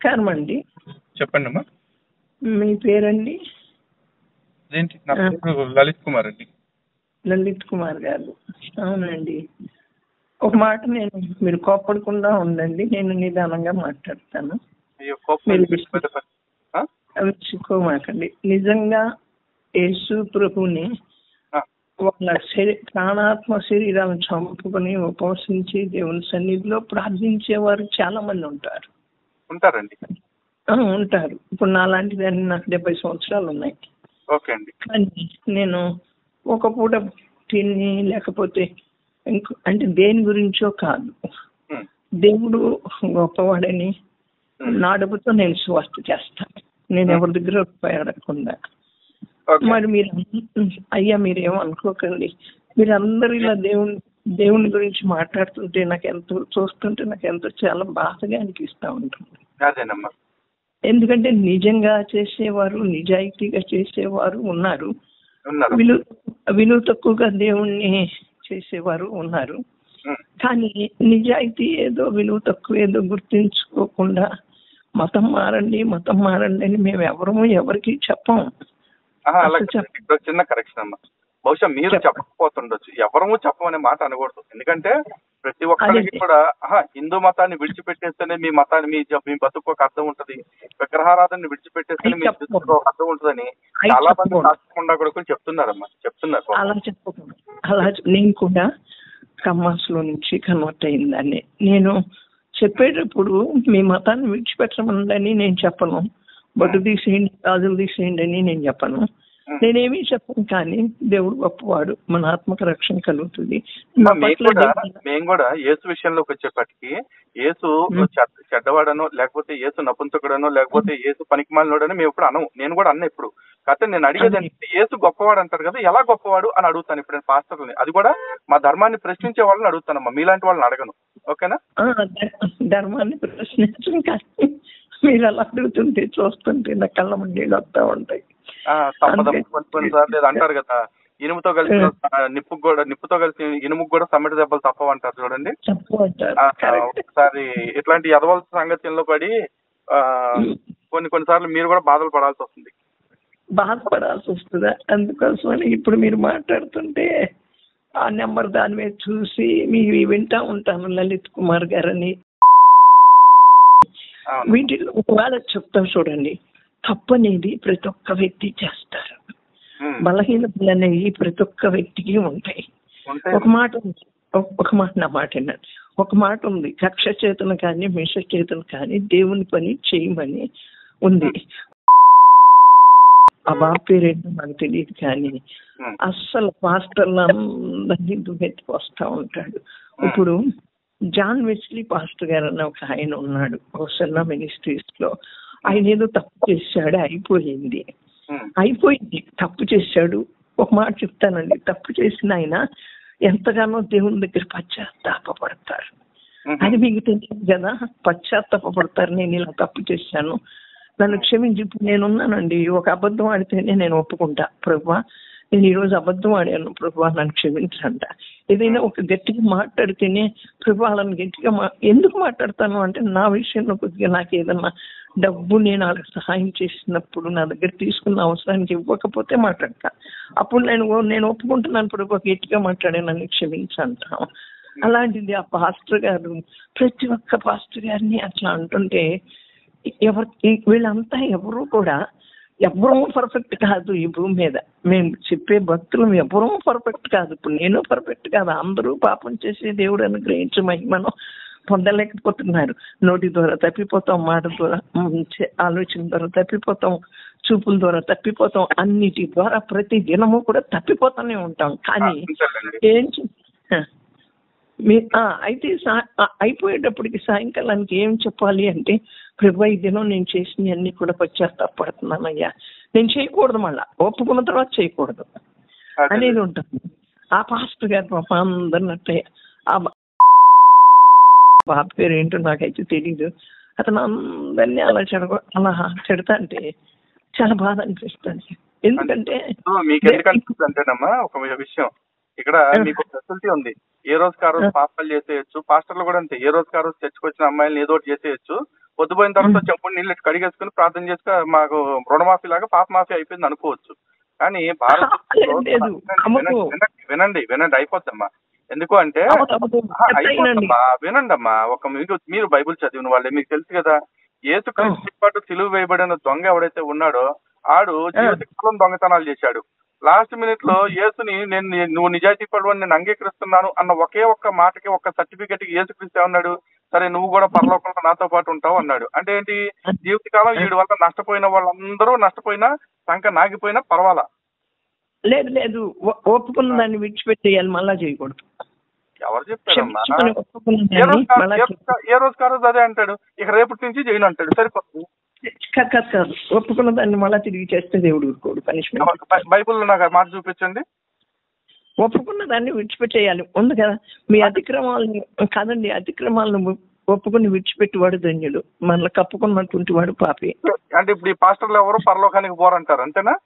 నమస్కారం అండి చెప్పండి అమ్మా మీ పేరండి ఏంటి నా పేరు లలిత్ కుమార్ అండి లలిత్ కుమార్ గారు అవునండి ఒక మాట నేను మీరు కోప్పడకుండా ఉండండి నేను నిదానంగా మాట్లాడతాను అయ్యో కోపం మీరు పెద్ద పని. ఆ? అవి చిక్కుకోమాకండి నిజంగా యేసు ప్రభుని ఆ, వాళ్ళ శరీ ప్రాణాత్మ శరీరాలను చంపుకొని ఉపవసించి దేవుని సన్నిధిలో ప్రార్థించేవారు చాలా మంది ఉంటారు ఉంటారండి ఆ, ఉంటారు ఇప్పుడు నాలాంటి దాన్ని నాకు డెబ్బై సంవత్సరాలు ఉన్నాయి ఓకే అండి కానీ నేను ఒక పూట తిని లేకపోతే ఇంకో అంటే దేని గురించో కాదు ఉమ్, దేవుడు గొప్పవాడని ఉమ్. నా డబ్బుతో నేను స్వస్థ చేస్తాను నేను ఎవరి దగ్గర రూపాయి అడగకుండా ఓకే మరి మీరు అయ్యా మీరేమో అనుకోకండి మీరు అందరూ ఇలా దేవుని దేవుని గురించి మాట్లాడుతుంటే నాకు ఎంతో చూస్తుంటే నాకు ఎంతో చాలా బాధగా అనిపిస్తూ ఉంటుంది అదేనమ్మా ఎందుకంటే నిజంగా చేసేవారు నిజాయితీగా చేసేవారు ఉన్నారు ఉన్నారు విలువ విలువ తక్కువగా దేవుణ్ణి చేసేవారు ఉన్నారు ఉమ్, కానీ నిజాయితీ ఏదో విలువ తక్కువ ఏదో గుర్తించుకోకుండా మతం మారండి మతం మారండి అని మేము ఎవరము ఎవరికి చెప్పం ఆహా, అలా అసలు చెప్ప- ఇక్కడ చిన్న కరెక్షన్ అమ్మా బహుశా మీరు చెప్పండి. చెప్పకపోతుండొచ్చు ఎవరము చెప్పమనే మాట అనకూడదు ఎందుకంటే ప్రతి ఒక్కరికి అదే. కూడా ఆహా హిందూ మతాన్ని విడిచిపెట్టేస్తేనే మీ మతాన్ని మీ జ- మీ బతుకు ఒక అర్థం ఉంటది విగ్రహారాధనని విడిచిపెట్టేస్తేనే మీ అయి చెప్పకూడదు. బతుకు ఒక అర్థం ఉంటుందని అయి చాలా మంది చెప్పకూడదు. రాకుండా కూడా కొన్ని చెప్తున్నారమ్మా చెప్తున్నారు పాపం. అలా చెప్పకూడదు అలా చె- నేను కూడా కమ్మాస్లో నుంచి కన్వర్ట్ అయిందని నేను చెప్పేటప్పుడు మీ మతాన్ని విడిచిపెట్టమని నేను చెప్పను బొట్టు తీసేయండి గాజులు తీసేయండి అని నేను చెప్పను ఉమ్. నేనేమీ చెప్పను కానీ దేవుడు గొప్పవాడు మన ఆత్మక రక్షణ కలుగుతుంది మా మేము పట్ల కూడా దేవుడు- మేము కూడా యేసు విషయంలోకి వచ్చేప్పటికి యేసు మ్మ్. చెడ్డ- చెడ్డవాడనో లేకపోతే యేసు నపుంసకుడనో లేకపోతే యేసు పనికిమాలినోడనో మేము ఇప్పుడు అనం నేను కూడా అన్న ఇప్పుడు కాకపోతే నేను అడిగేది అదే. అంటే యేసు గొప్పవాడు అంటారు కదా ఎలా గొప్పవాడు అని అడుగుతాను ఇప్పుడు నేను పాస్టర్ని అది కూడా మా ధర్మాన్ని ప్రశ్నించే వాళ్ళని అడుగుతానమ్మా మీలాంటి వాళ్ళని అడగను ఓకేనా ఆ, ధ- ధర్మాన్ని ప్రశ్నించడం కానీ మీరు అలా అడుగుతుంటే చూస్తుంటే నా కళ్ళ నీళ్ళు వస్తా ఉంటాయి ఆ, తప్పదమ్మా అంతే. కొన్ని కొన్నిసార్లు ఏదో అంటారు కదా ఇనుముతో కలిసి నిప్పు కూడా నిప్పుతో కలిసి ఇనుముకు కూడా సమ్మెట దెబ్బలు తప్పవు అంటారు చూడండి చెప్పు అంటారు ఆ, కరెక్ట్ ఒకసారి ఇట్లాంటి యదవల సంగతిలో పడి ఆ, కొన్ని కొన్నిసార్లు మీరు కూడా బాధలు పడాల్సి వస్తుంది బాధపడాల్సి వస్తుందా అందుకోసమని ఇప్పుడు మీరు మాట్లాడుతుంటే ఆ నెంబర్ దాని మీద చూసి మీ వింటా ఉంటాను లలిత్ కుమార్ గారని అవును. వీటిలో ఒకవేళ చెప్తా చూడండి తప్పనేది ప్రతి ఒక్క వ్యక్తి చేస్తారు ఉమ్. బలహీనతలు అనేవి ప్రతి ఒక్క వ్యక్తికి ఉంటాయి ఉంటే ఒక మాట ఉంది ఒక- ఒక మాట నా మాట వినండి ఒక మాట ఉంది కక్ష చేతను కానీ మిష చేతను కానీ దేవుని పని చేయమని ఉంది ఆ బాబు పేరేంటో నాకు తెలియదు కానీ ఉమ్. అస్సలు పాస్టర్లందరినీ దుమ్మెత్తి వస్తా ఉంటాడు ఇప్పుడు జాన్ వెస్లీ పాస్టర్ గారు అన్న ఒక ఆయన ఉన్నాడు హోసన్నా మినిస్ట్రీస్ లో ఆయన ఏదో తప్పు చేశాడు అయిపోయింది ఉమ్. అయిపోయింది తప్పు చేశాడు ఒక మాట చెప్తానండి తప్పు చేసిన ఆయన ఎంతగానో దేవుని దగ్గర పశ్చాత్తాపడతారు ఉమ్. అది మీకు తెలియదు కదా పశ్చాత్తాపడతారు నేను ఇలా తప్పు చేశాను నన్ను క్షమించి ఇప్పుడు నేనున్నానండి ఒక అబద్ధం ఆడితేనే నేను ఒప్పుకుంటా ప్రభా నేను ఈ రోజు అబద్ధం ఆడాను ప్రభా నన్ను క్షమించంట ఏదైనా ఒక గట్టిగా మాట్లాడితేనే ప్రభా వాళ్ళని గట్టిగా మా ఎందుకు మాట్లాడతాను అంటే నా విషయంలో కొద్దిగా నాకు ఏదన్నా డబ్బు నేను వాళ్ళకి సహాయం చేసినప్పుడు నా దగ్గర తీసుకున్న అవసరానికి ఇవ్వకపోతే మాట్లాడతా అప్పుడు నేను ఓ- నేను ఒప్పుకుంటున్నాను ప్రభా గట్టిగా మాట్లాడే నన్ను క్షమించంటాం అలాంటిది ఆ పాస్టర్ గారు ప్రతి ఒక్క పాస్టర్ గారిని అట్లా అంటుంటే ఎవరు ఈ- వీళ్ళంతా ఎవరు కూడా ఎవరూ పర్ఫెక్ట్ కాదు ఈ భూమి మీద మేము చెప్పే భక్తులు ఎవరూ పర్ఫెక్ట్ కాదు ఇప్పుడు నేను పర్ఫెక్ట్ కాదు అందరూ పాపం చేసి దేవుడు అనుగ్రహించి మహిమను పొందలేకపోతున్నారు నోటి ద్వారా తప్పిపోతాం మాట ద్వారా ఉమ్, చే- ఆలోచన ద్వారా తప్పిపోతాం చూపుల ద్వారా తప్పిపోతాం అన్నిటి ద్వారా ప్రతి దినము కూడా తప్పిపోతూనే ఉంటాం కానీ అంతేలేండి. ఏం చే- హ. మీ ఆ, అయితే సా- ఆ, అయిపోయేటప్పటికి సాయంకాలానికి ఏం చెప్పాలి అంటే ప్రభు ఈ దినం నేను చేసిన అన్ని కూడా పశ్చాత్తాపడుతున్నానయ్యా నేను చేయకూడదు మళ్ళా ఒప్పుకున్న తర్వాత చేయకూడదు అదే. అనేది ఉంటుంది ఆ పాస్టర్ గారు పాప అందరినట్టే ఆ బా- బాబు పేరు ఏంటో నాకైతే తెలీదు అతను అందరినీ అలా చెడగొ అలా చెడతా అంటే చాలా బాధ అనిపిస్తుంది ఎందుకంటే సో మీకు ఎందుకు అనిపిస్తుంది అంటేనమ్మా ఒక విషయం ఇక్కడ మీకు ఫెసిలిటీ ఉంది ఏ రోజుకి ఆ రోజు పాపాలు చేసేయచ్చు పాస్టర్లు కూడా అంతే ఏ రోజుకి ఆ రోజు చర్చకు వచ్చిన అమ్మాయిలను ఏదో ఒకటి చేసేయచ్చు పొద్దుపోయిన తర్వాత మ్మ్. చెంపుడు నీళ్ళు ఇట్టు కడిగేసుకుని ప్రార్థన చేసుకుని మాకు రుణమాఫీ లాగా పాప మాఫీ అయిపోయింది అనుకోవచ్చు కానీ భారతదేశంలో లేదు, లేదు. వినండి, అమ్మకు. వినండి, వినండి వినండి అయిపోద్దమ్మా ఎందుకు అంటే అవదు, అవదు. ఆ, చెప్తానండి. అయిపోద్దమ్మా వినండి అమ్మా ఒక మీరు మీరు బైబిల్ చదివిన వాళ్ళే మీకు తెలుసు కదా ఏసుక్రీస్తు పాటు సిలువ వేయబడిన దొంగ ఎవడైతే ఉన్నాడో ఆడు జీవితకాలం దొంగతనాలు చేశాడు లాస్ట్ మినిట్ లో యేసుని నేను నీ- నువ్వు నిజాయితీ పడవని నేను అంగీకరిస్తున్నాను అన్న ఒకే ఒక్క మాటకి ఒక్క సర్టిఫికెట్ కి యేసుక్రీస్తు ఏమన్నాడు సరే నువ్వు కూడా పరలోకంలో నాతో పాటు ఉంటావు అన్నాడు అంటే ఏంటి జీవితకాలం వీడి వల్ల నష్టపోయిన వాళ్ళందరూ నష్టపోయినా సంక నాగిపోయినా పర్వాలా లేదు లేదు ఒ- ఒప్పుకున్న దాన్ని విడిచిపెట్టేయాలి మళ్ళా చేయకూడదు ఎవరు చెప్పారమ్మా క్షమించుకొని ఒప్పుకున్న ఏ దాన్ని రోజు కా- మళ్ళా ఏ రోజు కా- ఏ రోజు కా రోజు అదే అంటాడు ఇక రేపటి నుంచి చేయను అంటాడు సరిపోతుంది కాదు కాదు కాదు ఒప్పుకున్న దాన్ని మళ్ళా తిరిగి చేస్తే దేవుడు ఊరుకోడు పనిష్మెంట్ ఎవరికి బై- బైబిల్లో నాకు ఆ మాట చూపించండి ఒప్పుకున్న దాన్ని విడిచిపెట్టేయాలి ఉంది కదా మీ అతిక్రమాలను కాదండి అతిక్రమాలను ఒప్పుకుని విడిచిపెట్టేవాడు ధన్యుడు మళ్ళీ కప్పుకున్నటువంటి వాడు పాపి అంటే ఇప్పుడు ఈ పాస్టర్లు ఎవరు పరలోకానికి పోరంటారు అంతేనా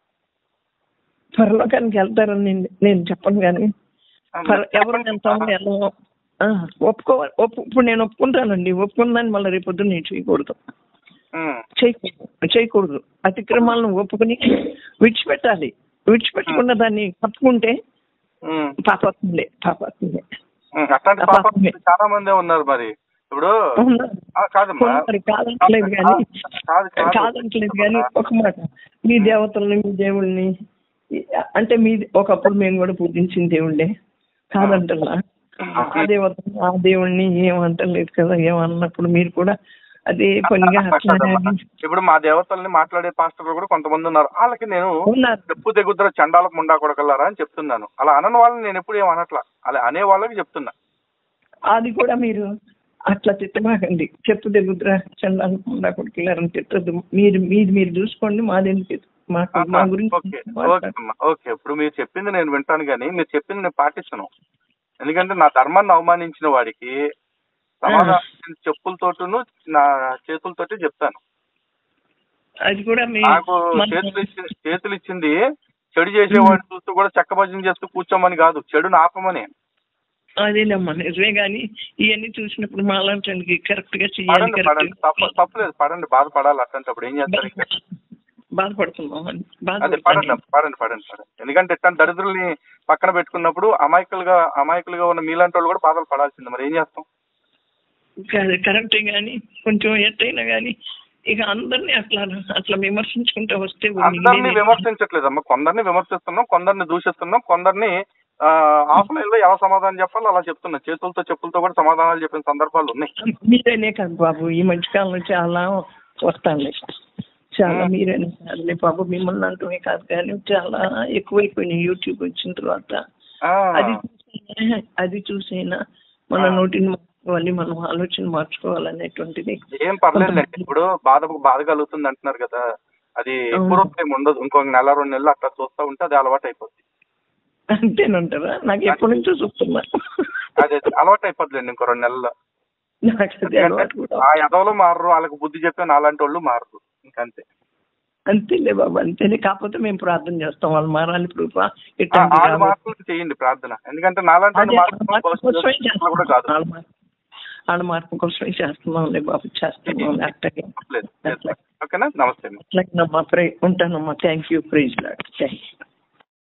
పరలోకానికి వెళ్తారని నేను- నేను చెప్పను కానీ పర- ఎవరు వెళ్తామో ఎలా ఆ, ఒప్పుకోవాలి ఒప్పు ఇప్పుడు నేను ఒప్పుకుంటానండి ఒప్పుకున్నాను మళ్ళీ రేపు పొద్దున్న నేను చేయకూడదు ఉమ్, చేయకూడదు చేయకూడదు అతిక్రమాలను ఒప్పుకుని విడిచిపెట్టాలి విడిచిపెట్టకుండా దాన్ని కప్పుకుంటే ఉమ్, పాపాత్ములే పాపాత్ములే ఉమ్, అట్లాంటి అబ్బా. పాపం చాలా మందే ఉన్నారు మరి ఇప్పుడు ఉన్నారు. ఆ, కాదమ్మా మరి కాదంటలేదు కానీ కాదు కాదు కాదంటలేదు కానీ ఒక మాట మీ దేవతల్ని మీ దేవుళ్ళని అంటే మీ ఒకప్పుడు మేము కూడా పూజించిన దేవుళ్ళే కాదంటలా ఆ దేవతని ఆ దేవుళ్ళని ఏమంటలేదు కదా ఏమన్నప్పుడు మీరు కూడా అదే పనిగా అట్లానే ఇప్పుడు మా దేవతల్ని మాట్లాడే పాస్టర్లు కూడా కొంతమంది ఉన్నారు వాళ్ళకి నేను ఉన్నారు చెప్పు తెగుద్ర చండాలకు ముండా కొడకల్లారా అని చెప్తున్నాను అలా అనని వాళ్ళని నేను ఎప్పుడు ఏం అనట్లా అలా అనే వాళ్ళకి చెప్తున్నా అది కూడా మీరు అట్లా తిట్టమాకండి చెప్పు దగ్గర చండాలకుండా కొడుకులారని తిట్టద్దు మీరు మీది మీరు చూసుకోండి మాదెందుకు మాకు మా గురించి ఓకే ఓకే అమ్మా ఓకే ఇప్పుడు మీరు చెప్పింది నేను వింటాను కానీ మీరు చెప్పింది నేను పాటిస్తాను ఎందుకంటే నా ధర్మాన్ని అవమానించిన వాడికి సమాధానం చెప్పులతోటను నా చేతులతోటి చెప్తాను అది కూడా మీ నాకు మన- చేతులు ఇచ్చి చేతులు ఇచ్చింది చెడు చేసేవాడిని చూస్తూ కూడా చెక్క భజన చేస్తూ కూర్చోమని కాదు చెడును ఆపమని అదేలేమ్మా నిజమే కానీ ఇవన్నీ చూసినప్పుడు మా అలాంటి కరెక్ట్ గా చెయ్యాలి పడండి పడండి తప్పు కరెక్ట్ తప్పలేదు పడండి బాధపడాలి అట్లాంటప్పుడు ఏం చేస్తారు ఇంకా బాధపడుతున్నాం అదే బాధపడుతున్నాం పడండి పడండి పడండి పడండి ఎందుకంటే ఇట్లాంటి దరిద్రుల్ని పక్కన పెట్టుకున్నప్పుడు అమాయకులుగా అమాయకులుగా ఉన్న మీలాంటి వాళ్ళు కూడా బాధలు పడాల్సింది మరి ఏం చేస్తాం కరెక్టే కానీ కొంచెం ఎట్టయినా కానీ ఇక అందరినీ అట్లా అట్లా విమర్శించుకుంటూ వస్తే అందరినీ మిగిలేది- విమర్శించట్లేదమ్మా కొందరిని విమర్శిస్తున్నాం కొందరిని దూషిస్తున్నాం కొందరిని ఆఫ్లైన్ లో ఎలా సమాధానం చెప్పాలో అలా చెప్తున్నా చేతులతో చెప్పులతో కూడా సమాధానాలు చెప్పిన సందర్భాలు ఉన్నాయి మీరేనే కాదు బాబు ఈ మధ్యకాలంలో చాలా వస్తాను చాలా మ్మ్. మీరేనే కాదులే బాబు మిమ్మల్ని అంటూనే కాదు కానీ చాలా ఎక్కువైపోయినాయి యూట్యూబ్ వచ్చిన తర్వాత ఆ, అది చూసైనా అది చూసైనా మన ఆ. నోటిని మార్చుకోవాలి మనం ఆలోచన మార్చుకోవాలనేటువంటిది ఏం పర్లేదులేండి ఇప్పుడు బాధ బాధ కలుగుతుంది అంటున్నారు కదా అది ఎక్కువ అవును. రోజులు ఏమి ఉండదు ఇంకొక నెల రెండు నెలలు అట్లా చూస్తా ఉంటే అది అలవాటు అయిపోద్ది అంతేనంటారా నాకు ఎప్పటి నుంచో చూస్తున్నా అదే అలవాటు అయిపోద్దిలేండి ఇంకో రెండు నెలల్లో నాకు అది అలవాటు కూడా ఆ ఎదవలు మారరు వాళ్ళకి బుద్ధి చెప్పే నాలాంటి వాళ్ళు మారరు ఇంకంతే అంతేలే బాబు అంతేలే కాకపోతే మేము ప్రార్థన చేస్తాం వాళ్ళు మారాలి ఇప్పుడు ఆ, ఇట్లాంటి వాళ్ళ కాదు. మార్పులకు చేయండి ప్రార్థన ఎందుకంటే నాలాంటి వాళ్ళు అదే, మార్పు వాళ్ళ మార్పు కోసమే భవిష్యత్తులో చేస్తున్నాం. కూడా కాదు వాళ్ళ మార్పు- వాళ్ళ మార్పు కోసమే చేస్తున్నాంలే బాబు చేస్తున్నాం అట్లాగే లేదు, లేదు. ఓకేనా నమస్తే అట్లాగేనమ్మా ప్రే ఉంటానమ్మా thank you praise lord thank you